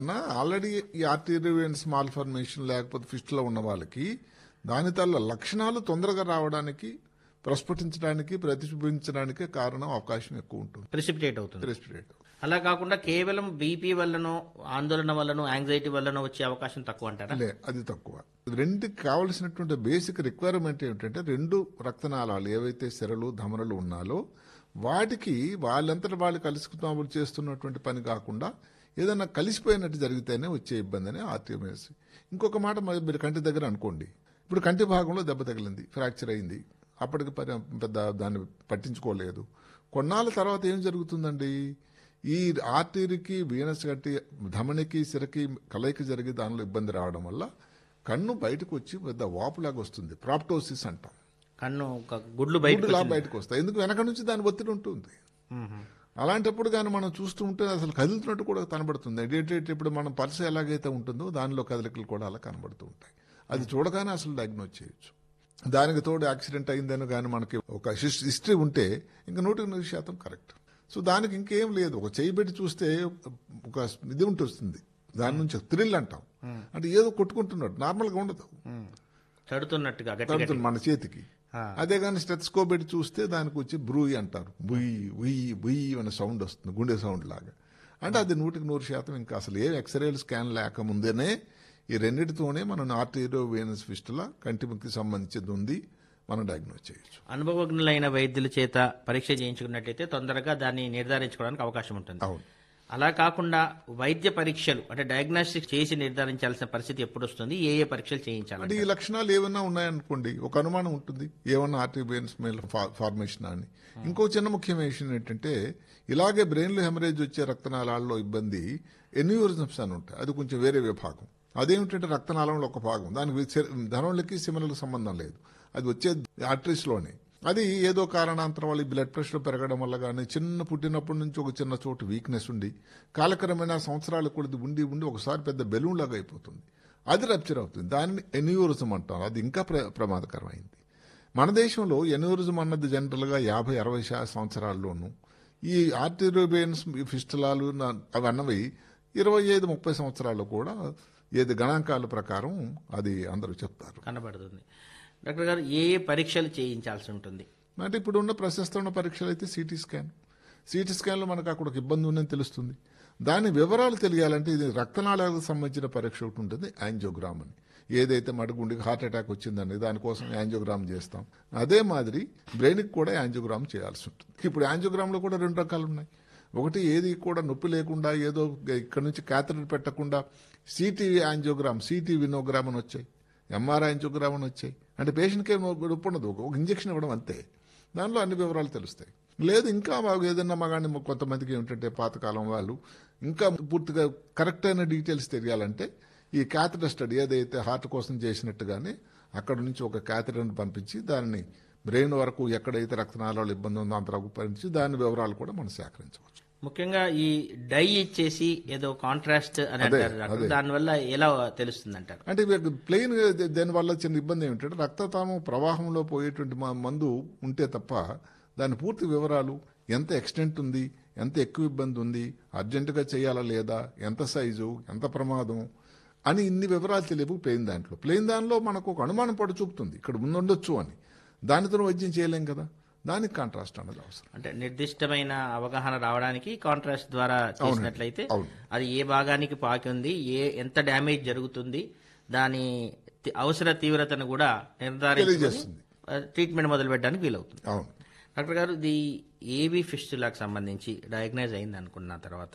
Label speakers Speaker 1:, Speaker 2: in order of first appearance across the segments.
Speaker 1: Already ఈ ఆర్టీరియన్స్ mall formation లేకపోతే ఫిస్ట్లో ఉన్న వాళ్ళకి దాని తల్ల లక్షణాలు తొందరగా రావడానికి ప్రస్ఫుటించడానికి ప్రతిబింబించడానికి కారణం అవకాశం ఎక్కువ ఉంటుంది
Speaker 2: ప్రిసిపిటేట్ అవుతుంది
Speaker 1: రెస్పిరేట్
Speaker 2: అలా కాకుండా కేవలం బీపీ వల్లనో ఆందోళన వల్లనో యాంగ్జైటీ వల్లనో వచ్చే అవకాశం తక్కువ అంటారా
Speaker 1: లే అది తక్కువ రెండుకి కావలసినటువంటి బేసిక్ రిక్వైర్మెంట్ ఏమిటంటే రెండు రక్తనాళాలు ఏవైతే సిరలు ధమరలు ఉన్నాలో వాటికి వాళ్ళంతట వాళ్ళు కలుసుకున్నప్పుడు చేస్తున్నటువంటి పని కాకుండా ఏదైనా కలిసిపోయినట్టు జరిగితేనే వచ్చే ఇబ్బంది అని ఆర్టీఎంఎస్ ఇంకొక మాట మరి మీరు కంటి దగ్గర అనుకోండి ఇప్పుడు కంటి భాగంలో దెబ్బ తగిలింది ఫ్రాక్చర్ అయింది అప్పటికి పరి- పెద్ద దాన్ని పట్టించుకోలేదు కొన్నాళ్ళ తర్వాత ఏం జరుగుతుందండి ఈ ఆర్టీరికి వీనస్ గట్టి ధమనికి సిరకి కలయిక జరిగి దానిలో ఇబ్బంది రావడం వల్ల కన్ను బయటకు వచ్చి పెద్ద వాపులాగా వస్తుంది ప్రాప్టోసిస్ అంటాం
Speaker 2: కన్ను ఒక గుడ్లు బయట
Speaker 1: గుడ్డులా బయటకు వస్తాయి ఎందుకు వెనక నుంచి దాని ఒత్తిడి ఉంటుంది అలాంటప్పుడు కానీ మనం చూస్తూ ఉంటే అసలు కదులుతున్నట్టు కూడా కనబడుతుంది ఏంటంటే ఇప్పుడు మనం పల్స్ ఎలాగైతే ఉంటుందో దానిలో కదలికలు కూడా అలా కనబడుతూ ఉంటాయి అది చూడగానే అసలు డయాగ్నోజ్ చేయొచ్చు దానికి తోడు యాక్సిడెంట్ అయిందని కానీ మనకి ఒక హిస్- హిస్టరీ ఉంటే ఇంకా నూటికి నూరు శాతం కరెక్ట్ సో దానికి ఇంకేం లేదు ఒక చేయి పెట్టి చూస్తే ఒక ఇది ఉంటుంది దాని నుంచి థ్రిల్ అంటాం అంటే ఏదో కొట్టుకుంటున్నట్టు నార్మల్గా ఉండదు
Speaker 2: తడుతున్నట్టుగా గట్టి
Speaker 1: తడుతుంది మన చేతికి
Speaker 2: ఆ.
Speaker 1: అదే కానీ స్టెత్స్కోప్ పెట్టి చూస్తే దానికి వచ్చి బ్రూయి అంటారు బుయ్యి ఉయ్యి బుయ్యి అనే సౌండ్ వస్తుంది గుండె సౌండ్ లాగా అంటే అది నూటికి నూరు శాతం ఇంకా అసలు ఏ ఎక్స్రేలు స్కాన్ లేకముందేనే ఈ రెండింటితోనే మనం ఆర్టీరియో వేనస్ ఫిస్టుల కంటిముక్కి సంబంధించింది ఉంది మనం డయాగ్నోజ్ చేయొచ్చు
Speaker 2: అనుభవజ్ఞులైన వైద్యుల చేత పరీక్ష చేయించుకున్నట్లయితే తొందరగా దాన్ని నిర్ధారించుకోవడానికి అవకాశం ఉంటుంది
Speaker 1: అవును
Speaker 2: అలా కాకుండా వైద్య పరీక్షలు అంటే డయాగ్నోస్టిక్ చేసి నిర్ధారించాల్సిన పరిస్థితి ఎప్పుడు వస్తుంది ఏ ఏ పరీక్షలు చేయించాలి
Speaker 1: అంటే ఈ లక్షణాలు ఏమన్నా ఉన్నాయనుకోండి ఒక అనుమానం ఉంటుంది ఏమన్నా ఆర్టీబియన్స్ మేల్ ఫార్మేషన్ అని ఇంకో చిన్న ముఖ్యమైన విషయం ఏంటంటే ఇలాగే బ్రెయిన్లో హెమరేజ్ వచ్చే రక్తనాళాల్లో ఇబ్బంది ఎన్యూరిజమ్స్ అని ఉంటాయి అది కొంచెం వేరే విభాగం అదేమిటంటే రక్తనాళంలో ఒక భాగం దానికి ధనంలకి సిమలకు సంబంధం లేదు అది వచ్చే ఆర్టరీస్లోనే అది ఏదో కారణాంతరం వల్ల బ్లడ్ ప్రెషర్ పెరగడం వల్ల కానీ చిన్న పుట్టినప్పటి నుంచి ఒక చిన్న చోటు వీక్నెస్ ఉండి కాలక్రమేణా సంవత్సరాలు కూడా ఉండి ఉండి ఒకసారి పెద్ద బెలూన్ లాగా అయిపోతుంది అది రప్చర్ అవుతుంది దానిని ఎన్యూరిజం అంటారు అది ఇంకా ప్ర ప్రమాదకరమైంది మన దేశంలో ఎన్యూరిజం అన్నది జనరల్గా యాభై అరవై శా సంవత్సరాల్లోనూ ఈ ఆర్టిరోబియన్స్ ఫిస్టలాలు నా- అవి అన్నవి ఇరవై ఐదు ముప్పై సంవత్సరాల్లో కూడా ఏది గణాంకాల ప్రకారం అది అందరూ చెప్తారు
Speaker 2: కనబడుతుంది డాక్టర్ గారు ఏ ఏ పరీక్షలు చేయించాల్సి ఉంటుంది
Speaker 1: అంటే ఇప్పుడు ఉన్న ప్రశస్త ఉన్న పరీక్షలు అయితే సిటీ స్కాన్ సిటీ స్కాన్లో మనకు అక్కడ ఒక ఇబ్బంది ఉందని తెలుస్తుంది దాని వివరాలు తెలియాలంటే ఇది రక్తనాళాలకు సంబంధించిన పరీక్ష ఒకటి ఉంటుంది యాంజియోగ్రామ్ అని ఏదైతే మడుగుండికి హార్ట్ అటాక్ వచ్చిందని దానికోసం యాంజియోగ్రామ్ చేస్తాం అదే మాదిరి బ్రెయిన్కి కూడా యాంజియోగ్రామ్ చేయాల్సి ఉంటుంది ఇప్పుడు యాంజియోగ్రామ్లో కూడా రెండు రకాలు ఉన్నాయి ఒకటి ఏది కూడా నొప్పి లేకుండా ఏదో ఇక్కడ నుంచి క్యాథరెట్ పెట్టకుండా సిటీ యాంజియోగ్రామ్ సిటీ వినోగ్రామ్ అని వచ్చాయి ఎంఆర్ఐ యాంజియోగ్రామ్ అని వచ్చాయి అంటే పేషెంట్కి ఏం నొప్పి ఉండదు ఒక ఒక ఇంజక్షన్ ఇవ్వడం అంతే దానిలో అన్ని వివరాలు తెలుస్తాయి లేదు ఇంకా మాకు ఏదన్నా మగాని కొంతమందికి ఏమిటంటే పాతకాలం వాళ్ళు ఇంకా పూర్తిగా కరెక్ట్ అయిన డీటెయిల్స్ తెలియాలంటే ఈ క్యాథెటర్ స్టడీ ఏదైతే హార్ట్ కోసం చేసినట్టుగానే అక్కడ నుంచి ఒక క్యాథెటర్ని పంపించి దాన్ని బ్రెయిన్ వరకు ఎక్కడైతే రక్తనాళాలు ఇబ్బంది ఉందో అంత వరకు పంపించి దాని వివరాలు కూడా మనం సేకరించవచ్చు
Speaker 2: ముఖ్యంగా ఈ డై ఇచ్చేసి ఏదో కాంట్రాస్ట్ అని
Speaker 1: అదే,
Speaker 2: అంటారు డాక్టర్.
Speaker 1: అదే.
Speaker 2: దానివల్ల ఎలా తెలుస్తుంది అంటారు
Speaker 1: అంటే ప్లెయిన్ దానివల్ల చిన్న ఇబ్బంది ఏమిటంటే రక్తతాము ప్రవాహంలో పోయేటువంటి మ- మందు ఉంటే తప్ప దాని పూర్తి వివరాలు ఎంత ఎక్స్టెంట్ ఉంది ఎంత ఎక్కువ ఇబ్బంది ఉంది అర్జెంటుగా చేయాలా లేదా ఎంత సైజు ఎంత ప్రమాదం అని ఇన్ని వివరాలు తెలియవు ప్లెయిన్ దాంట్లో ప్లెయిన్ దానిలో మనకు ఒక అనుమానం పడి చూపుతుంది ఇక్కడ ముందుండొచ్చు అని దానితో వైద్యం చేయలేం కదా దానికి కాంట్రాస్ట్ అన్నది అవసరం
Speaker 2: అంటే నిర్దిష్టమైన అవగాహన రావడానికి కాంట్రాస్ట్ ద్వారా చేసినట్లయితే
Speaker 1: అవును.
Speaker 2: అది ఏ భాగానికి పాకి ఉంది ఏ ఎంత డ్యామేజ్ జరుగుతుంది దాని తి- అవసర తీవ్రతను కూడా నిర్ధారించి
Speaker 1: తెలియజేస్తుంది.
Speaker 2: ట్రీట్మెంట్ మొదలు పెట్టడానికి వీలవుతుంది
Speaker 1: అవును
Speaker 2: డాక్టర్ గారు ఇది ఏబీ ఫిస్టులాకు సంబంధించి డయాగ్నైజ్ అయింది అనుకున్న తర్వాత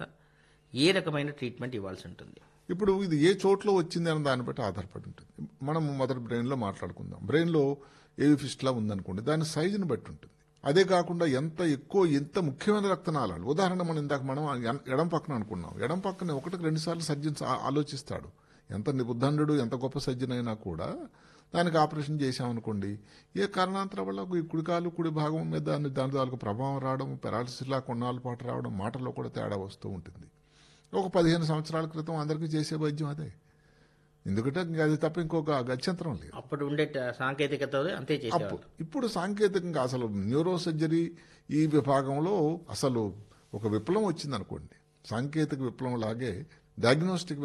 Speaker 2: ఏ రకమైన ట్రీట్మెంట్ ఇవ్వాల్సి ఉంటుంది
Speaker 1: ఇప్పుడు ఇది ఏ చోట్లో వచ్చింది అన్న దాన్ని బట్టి ఆధారపడి ఉంటుంది మనం మొదటి బ్రెయిన్లో మాట్లాడుకుందాం బ్రెయిన్లో ఏవి ఫిస్ట్లా ఉందనుకోండి దాని సైజుని బట్టి ఉంటుంది అదే కాకుండా ఎంత ఎక్కువ ఎంత ముఖ్యమైన రక్తనాళాలు ఉదాహరణ మనం ఇందాక మనం ఎం- ఎడం పక్కన అనుకున్నాం ఎడం పక్కన ఒకటికి రెండు సార్లు సర్జన్ ఆ- ఆలోచిస్తాడు ఎంత నిబుద్ధండు ఎంత గొప్ప సర్జన్ అయినా కూడా దానికి ఆపరేషన్ చేశామనుకోండి ఏ కారణాంతరం వల్ల ఈ కుడికాలు కుడి భాగం మీద దాని దాని తాలూకు ప్రభావం రావడం పెరాలసిస్లా కొన్నాళ్ళ పాటు రావడం మాటల్లో కూడా తేడా వస్తూ ఉంటుంది ఒక పదిహేను సంవత్సరాల క్రితం అందరికీ చేసే వైద్యం అదే ఎందుకంటే ఇంకా అది తప్ప ఇంకొక గత్యంతరం లేదు
Speaker 2: అప్పుడు ఉండే ట- సాంకేతికత అంతే చేసేవాళ్ళు
Speaker 1: అప్పుడు ఇప్పుడు సాంకేతికంగా అసలు న్యూరో సర్జరీ ఈ విభాగంలో అసలు ఒక విప్లవం వచ్చింది అనుకోండి సాంకేతిక విప్లవం లాగే డయాగ్నోస్టిక్